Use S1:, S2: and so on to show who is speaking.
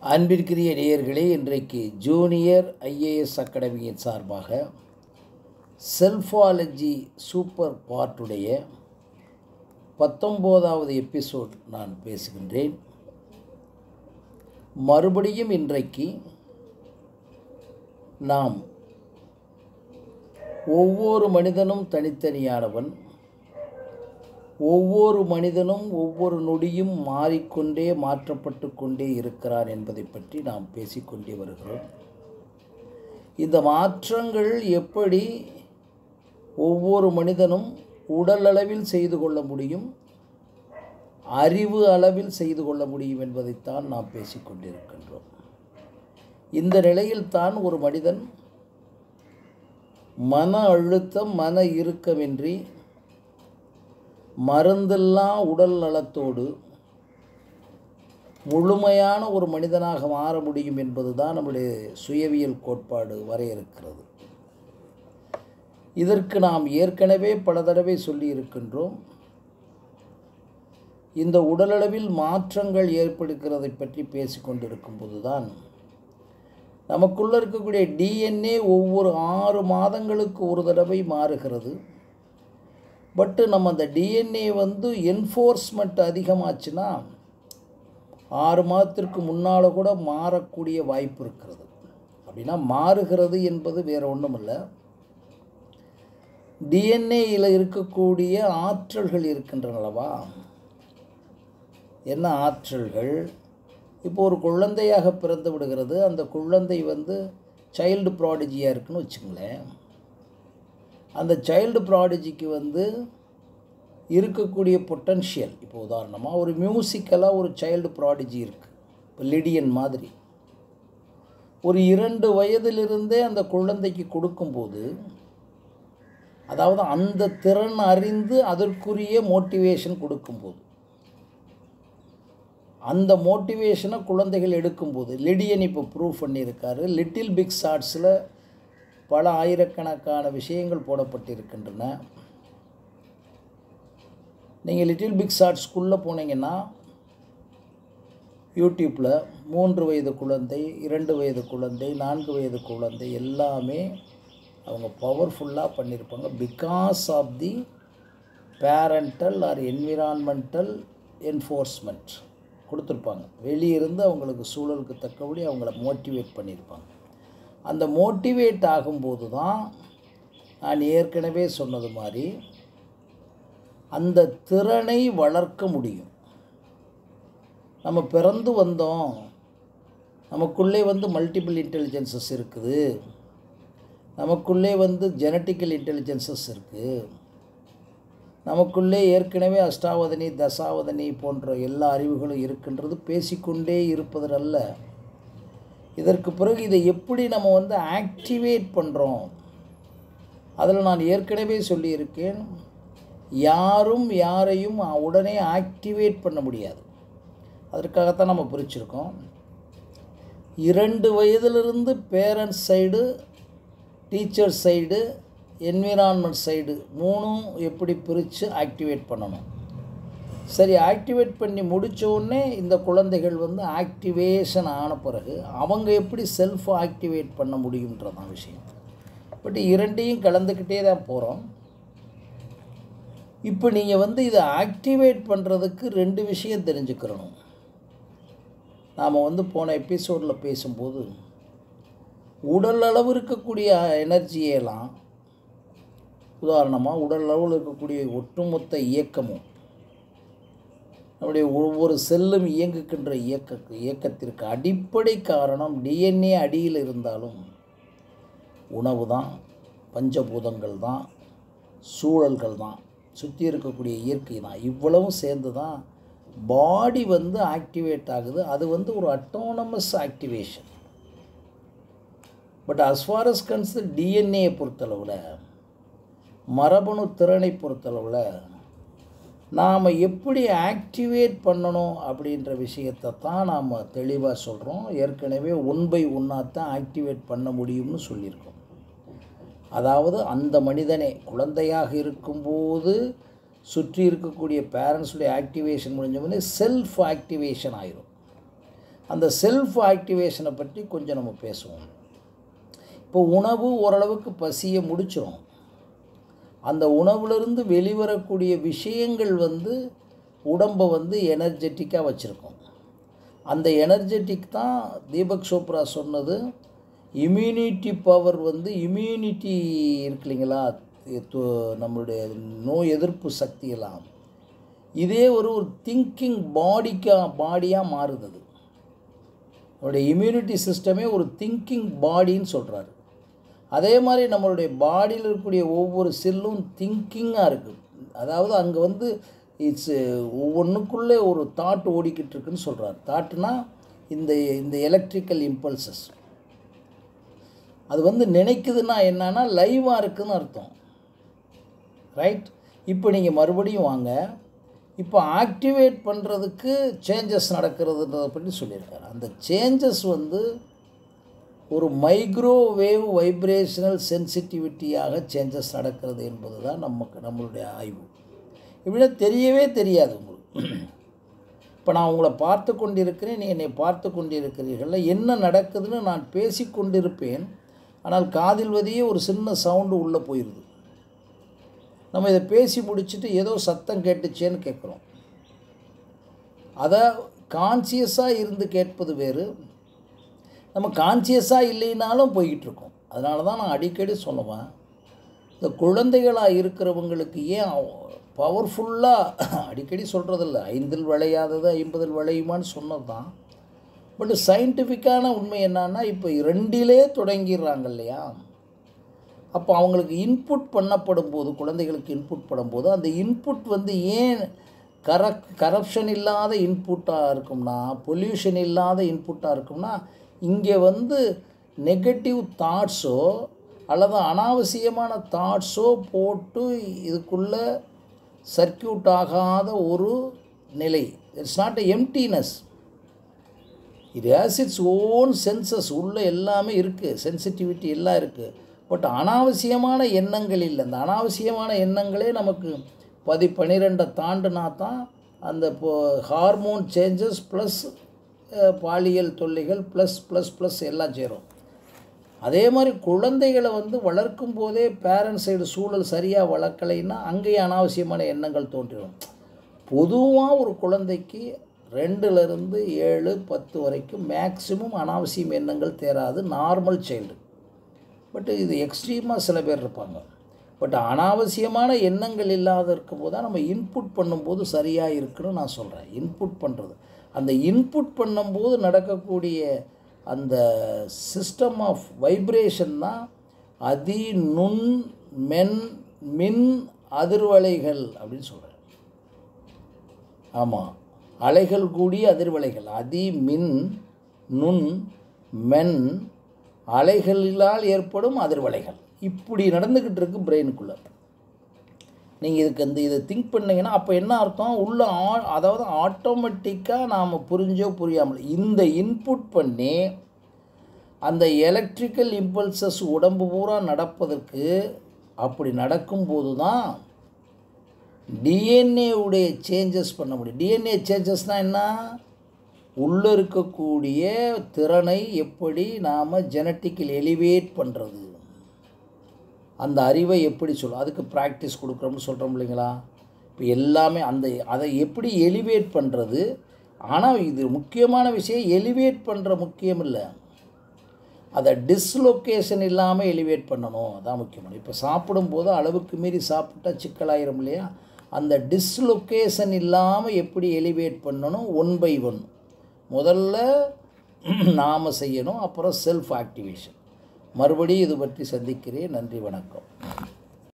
S1: அன்பிற்குரிய நேயர்களே இன்றைக்கு ஜூனியர் ஐஏஎஸ் அகாடமியின் சார்பாக செல்ஃபாலஜி சூப்பர் பார்ட்டுடைய பத்தொம்போதாவது எபிசோட் நான் பேசுகின்றேன் மறுபடியும் இன்றைக்கு நாம் ஒவ்வொரு மனிதனும் தனித்தனியானவன் ஒவ்வொரு மனிதனும் ஒவ்வொரு நொடியும் மாறிக்கொண்டே மாற்றப்பட்டு கொண்டே இருக்கிறான் என்பதை பற்றி நாம் பேசிக்கொண்டே வருகிறோம் இந்த மாற்றங்கள் எப்படி ஒவ்வொரு மனிதனும் உடல் அளவில் செய்து கொள்ள முடியும் அறிவு அளவில் செய்து கொள்ள முடியும் என்பதைத்தான் நாம் பேசிக்கொண்டிருக்கின்றோம் இந்த நிலையில்தான் ஒரு மனிதன் மன அழுத்தம் மன இறுக்கமின்றி மருந்தில்லா உடல் நலத்தோடு முழுமையான ஒரு மனிதனாக மாற முடியும் என்பதுதான் நம்முடைய சுயவியல் கோட்பாடு வரையறுக்கிறது இதற்கு நாம் ஏற்கனவே பல தடவை சொல்லி இருக்கின்றோம் இந்த உடலளவில் மாற்றங்கள் ஏற்படுகிறதை பற்றி பேசிக்கொண்டிருக்கும் போதுதான் நமக்குள்ளே இருக்கக்கூடிய டிஎன்ஏ ஒவ்வொரு ஆறு மாதங்களுக்கு ஒரு தடவை மாறுகிறது பட்டு நம்ம அந்த டிஎன்ஏ வந்து என்ஃபோர்ஸ்மெண்ட் அதிகமாச்சுன்னா ஆறு மாதத்திற்கு முன்னால் கூட மாறக்கூடிய வாய்ப்பு இருக்கிறது அப்படின்னா மாறுகிறது என்பது வேறு ஒன்றும் இல்லை டிஎன்ஏயில் இருக்கக்கூடிய ஆற்றல்கள் இருக்கின்றனவா என்ன ஆற்றல்கள் இப்போ ஒரு குழந்தையாக பிறந்து விடுகிறது அந்த குழந்தை வந்து சைல்டு ப்ராடிஜியாக இருக்குன்னு வச்சுங்களேன் அந்த சைல்டு ப்ராடிஜிக்கு வந்து இருக்கக்கூடிய பொட்டன்ஷியல் இப்போ உதாரணமாக ஒரு மியூசிக்கலாக ஒரு சைல்டு ப்ராடிஜி இருக்குது இப்போ லிடியன் மாதிரி ஒரு இரண்டு வயதிலிருந்தே அந்த குழந்தைக்கு கொடுக்கும்போது அதாவது அந்த திறன் அறிந்து அதற்குரிய மோட்டிவேஷன் கொடுக்கும்போது அந்த மோட்டிவேஷனை குழந்தைகள் எடுக்கும்போது லிடியன் இப்போ ப்ரூவ் பண்ணியிருக்காரு லிட்டில் பிக் ஷார்ட்ஸில் பல ஆயிரக்கணக்கான விஷயங்கள் போடப்பட்டிருக்கின்றன நீங்கள் லிட்டில் பிக் ஷார்ட்ஸ்குள்ளே போனீங்கன்னா யூடியூப்பில் மூன்று வயது குழந்தை இரண்டு வயது குழந்தை நான்கு வயது குழந்தை எல்லாமே அவங்க பவர்ஃபுல்லாக பண்ணியிருப்பாங்க because of the parental or environmental enforcement கொடுத்துருப்பாங்க வெளியிருந்து அவங்களுக்கு சூழலுக்கு தக்கபடி அவங்கள மோட்டிவேட் பண்ணியிருப்பாங்க அந்த மோட்டிவேட் ஆகும்போது தான் நான் ஏற்கனவே சொன்னது மாதிரி அந்த திறனை வளர்க்க முடியும் நம்ம பிறந்து வந்தோம் நமக்குள்ளே வந்து மல்டிபிள் இன்டெலிஜென்சஸ் இருக்குது நமக்குள்ளே வந்து ஜெனட்டிக்கல் இன்டெலிஜென்சஸ் இருக்குது நமக்குள்ளே ஏற்கனவே அஷ்டாவதனி தசாவதனி போன்ற எல்லா அறிவுகளும் இருக்கின்றது பேசிக்கொண்டே இருப்பதல்ல இதற்கு பிறகு இதை எப்படி நம்ம வந்து ஆக்டிவேட் பண்ணுறோம் அதில் நான் ஏற்கனவே சொல்லியிருக்கேன் யாரும் யாரையும் உடனே ஆக்டிவேட் பண்ண முடியாது அதற்காகத்தான் நம்ம பிரிச்சிருக்கோம் இரண்டு வயதிலிருந்து parents side teacher side environment side மூணும் எப்படி பிரித்து ஆக்டிவேட் பண்ணணும் சரி ஆக்டிவேட் பண்ணி முடித்த உடனே இந்த குழந்தைகள் வந்து ஆக்டிவேஷன் ஆன பிறகு அவங்க எப்படி செல்ஃப் ஆக்டிவேட் பண்ண முடியுன்றதான் விஷயம் பட் இரண்டையும் கலந்துக்கிட்டே தான் போகிறோம் இப்போ நீங்கள் வந்து இதை ஆக்டிவேட் பண்ணுறதுக்கு ரெண்டு விஷயம் தெரிஞ்சுக்கிறணும் நாம் வந்து போன எபிசோடில் பேசும்போது உடல் அளவு இருக்கக்கூடிய எனர்ஜியெல்லாம் உதாரணமாக உடல் அளவில் இருக்கக்கூடிய ஒட்டுமொத்த இயக்கமும் நம்முடைய ஒவ்வொரு செல்லும் இயங்குகின்ற இயக்க இயக்கத்திற்கு அடிப்படை காரணம் டிஎன்ஏ அடியில் இருந்தாலும் உணவு தான் பஞ்சபூதங்கள் தான் சூழல்கள் தான் சுற்றி இருக்கக்கூடிய இயற்கை தான் இவ்வளவும் சேர்ந்து தான் பாடி வந்து ஆக்டிவேட் ஆகுது அது வந்து ஒரு autonomous activation but as far as cancer டிஎன்ஏயை பொறுத்தளவில் மரபணு திறனை பொறுத்தளவில் நாம் எப்படி ஆக்டிவேட் பண்ணணும் அப்படின்ற விஷயத்தை தான் நாம் தெளிவாக சொல்கிறோம் ஏற்கனவே ஒன் பை ஒன்னாக தான் ஆக்டிவேட் பண்ண முடியும்னு சொல்லியிருக்கோம் அதாவது அந்த மனிதனே குழந்தையாக இருக்கும்போது சுற்றி இருக்கக்கூடிய பேரண்ட்ஸுடைய ஆக்டிவேஷன் முடிஞ்ச உடனே செல்ஃப் ஆக்டிவேஷன் ஆயிரும் அந்த செல்ஃப் ஆக்டிவேஷனை பற்றி கொஞ்சம் நம்ம பேசுவோம் இப்போ உணவு ஓரளவுக்கு பசியை முடிச்சிடும் அந்த உணவுலேருந்து வெளிவரக்கூடிய விஷயங்கள் வந்து உடம்பை வந்து எனர்ஜெட்டிக்காக வச்சுருக்கோம் அந்த எனர்ஜெட்டிக் தான் தீபக் சோப்ரா சொன்னது இம்யூனிட்டி பவர் வந்து இம்யூனிட்டி இருக்கு இல்லைங்களா து- நம்மளுடைய நோய் எதிர்ப்பு சக்தியெல்லாம் இதே ஒரு ஒரு திங்கிங் பாடிக்கா பாடியாக மாறுது அது நம்மளுடைய இம்யூனிட்டி சிஸ்டமே ஒரு திங்கிங் பாடின்னு சொல்கிறாரு அதே மாதிரி நம்மளுடைய பாடியில் இருக்கக்கூடிய ஒவ்வொரு செல்லும் திங்கிங்காக இருக்குது அதாவது அங்கே வந்து இட்ஸ் ஒவ்வொன்றுக்குள்ளே ஒரு தாட் ஓடிக்கிட்டு இருக்குன்னு சொல்கிறார் தாட்னா இந்த இந்த எலக்ட்ரிக்கல் இம்பல்சஸ் அது வந்து நினைக்குதுன்னா என்னன்னா லைவாக இருக்குதுன்னு அர்த்தம் ரைட் இப்போ நீங்கள் மறுபடியும் வாங்க இப்போ ஆக்டிவேட் பண்ணுறதுக்கு சேஞ்சஸ் நடக்கிறதுன்றதை பற்றி சொல்லியிருக்காரு அந்த சேஞ்சஸ் வந்து ஒரு மைக்ரோவேவ் வைப்ரேஷனல் சென்சிட்டிவிட்டியாக சேஞ்சஸ் நடக்கிறது என்பது தான் நமக்கு நம்மளுடைய ஆய்வு இப்படின்னா தெரியவே தெரியாது உங்களுக்கு இப்போ நான் உங்களை பார்த்து கொண்டிருக்கிறேன் நீ என்னை பார்த்து கொண்டிருக்கிறீர்கள் என்ன நடக்குதுன்னு நான் பேசி கொண்டிருப்பேன் ஆனால் காதில் வதியே ஒரு சின்ன சவுண்டு உள்ளே போயிடுது நம்ம இதை பேசி முடிச்சுட்டு ஏதோ சத்தம் கேட்டுச்சேன்னு கேட்குறோம் அதை கான்சியஸாக இருந்து கேட்பது வேறு நம்ம கான்சியஸாக இல்லைனாலும் போய்கிட்டு இருக்கோம் அதனால தான் நான் அடிக்கடி சொல்லுவேன் இந்த குழந்தைகளாக இருக்கிறவங்களுக்கு ஏன் பவர்ஃபுல்லாக அடிக்கடி சொல்கிறதில்ல ஐந்தில் விளையாதது ஐம்பதில் விளையுமான்னு சொன்னது தான் பட் சயின்டிஃபிக்கான உண்மை என்னன்னா இப்போ ரெண்டிலே தொடங்கிடுறாங்க இல்லையா அப்போ அவங்களுக்கு இன்புட் பண்ணப்படும் போது குழந்தைகளுக்கு இன்புட் பண்ணும்போது அந்த இன்புட் வந்து ஏன் கரப் கரப்ஷன் இல்லாத இன்புட்டாக இருக்கும்னா பொல்யூஷன் இல்லாத இன்புட்டாக இருக்கும்னா இங்கே வந்து நெகட்டிவ் தாட்ஸோ அல்லது அனாவசியமான தாட்ஸோ போட்டு இதுக்குள்ளே சர்க்கியூட் ஆகாத ஒரு நிலை இட்ஸ் நாட் எ எம்டினஸ் இது ஹேஸ் இட்ஸ் ஓன் சென்சஸ் உள்ள எல்லாமே இருக்குது சென்சிட்டிவிட்டி எல்லாம் இருக்குது பட் அனாவசியமான எண்ணங்கள் இல்லை அந்த அனாவசியமான எண்ணங்களே நமக்கு பதி பன்னிரெண்டை தாண்டுனா தான் அந்த இப்போ ஹார்மோன் சேஞ்சஸ் ப்ளஸ் பாலியல் தொல்லைகள் ப்ளஸ் ப்ளஸ் ப்ளஸ் எல்லாம் சேரும் அதே மாதிரி குழந்தைகளை வந்து வளர்க்கும் போதே பேரண்ட்ஸ் சைடு சூழல் சரியாக வளர்க்கலைன்னா அங்கேயே அனாவசியமான எண்ணங்கள் தோன்றிடும் பொதுவாக ஒரு குழந்தைக்கு ரெண்டுலேருந்து ஏழு பத்து வரைக்கும் மேக்சிமம் அனாவசியம் எண்ணங்கள் தேராது நார்மல் சைல்டு பட் இது எக்ஸ்ட்ரீமாக சில பேர் இருப்பாங்க பட் அனாவசியமான எண்ணங்கள் இல்லாத இருக்கும்போது தான் நம்ம இன்புட் பண்ணும்போது சரியாக இருக்குன்னு நான் சொல்கிறேன் இன்புட் பண்ணுறது அந்த இன்புட் பண்ணும்போது நடக்கக்கூடிய அந்த சிஸ்டம் ஆஃப் வைப்ரேஷன் தான் அதி நுண் மென் மின் அதிர்வலைகள் அப்படின்னு சொல்கிறேன் ஆமாம் அலைகள் கூடிய அதிர்வலைகள் அதி மின் நுண் மென் அலைகளிலால் ஏற்படும் அதிர்வலைகள் இப்படி நடந்துக்கிட்டு இருக்கு பிரெயினுக்குள்ளே நீங்கள் இதுக்கு இந்த இதை திங்க் பண்ணீங்கன்னா அப்போ என்ன அர்த்தம் உள்ள ஆ அதாவது ஆட்டோமேட்டிக்காக நாம் புரிஞ்சோ புரியாமல் இந்த இன்புட் பண்ணி அந்த எலக்ட்ரிக்கல் இம்பல்சஸ் உடம்பு பூரா நடப்பதற்கு அப்படி நடக்கும்போது தான் டிஎன்ஏவுடைய சேஞ்சஸ் பண்ண முடியும் டிஎன்ஏ சேஞ்சஸ்னால் என்ன உள்ளே இருக்கக்கூடிய திறனை எப்படி நாம் ஜெனட்டிக்கல் எலிவேட் பண்ணுறது அந்த அறிவை எப்படி சொல்லும் அதுக்கு ப்ராக்டிஸ் கொடுக்குறோம்னு சொல்கிறோம் இல்லைங்களா இப்போ எல்லாமே அந்த அதை எப்படி எலிவேட் பண்ணுறது ஆனால் இது முக்கியமான விஷயம் எலிவேட் பண்ணுற முக்கியம் இல்லை அதை டிஸ்லொகேஷன் இல்லாமல் எலிவேட் பண்ணணும் அதான் முக்கியமான இப்போ சாப்பிடும்போது அளவுக்கு மீறி சாப்பிட்டா சிக்கலாயிரும் இல்லையா அந்த டிஸ்லொகேஷன் இல்லாமல் எப்படி எலிவேட் பண்ணணும் ஒன் பை ஒன் முதல்ல நாம் செய்யணும் அப்புறம் செல்ஃப் ஆக்டிவேஷன் மறுபடியும் இது பற்றி சந்திக்கிறேன் நன்றி வணக்கம்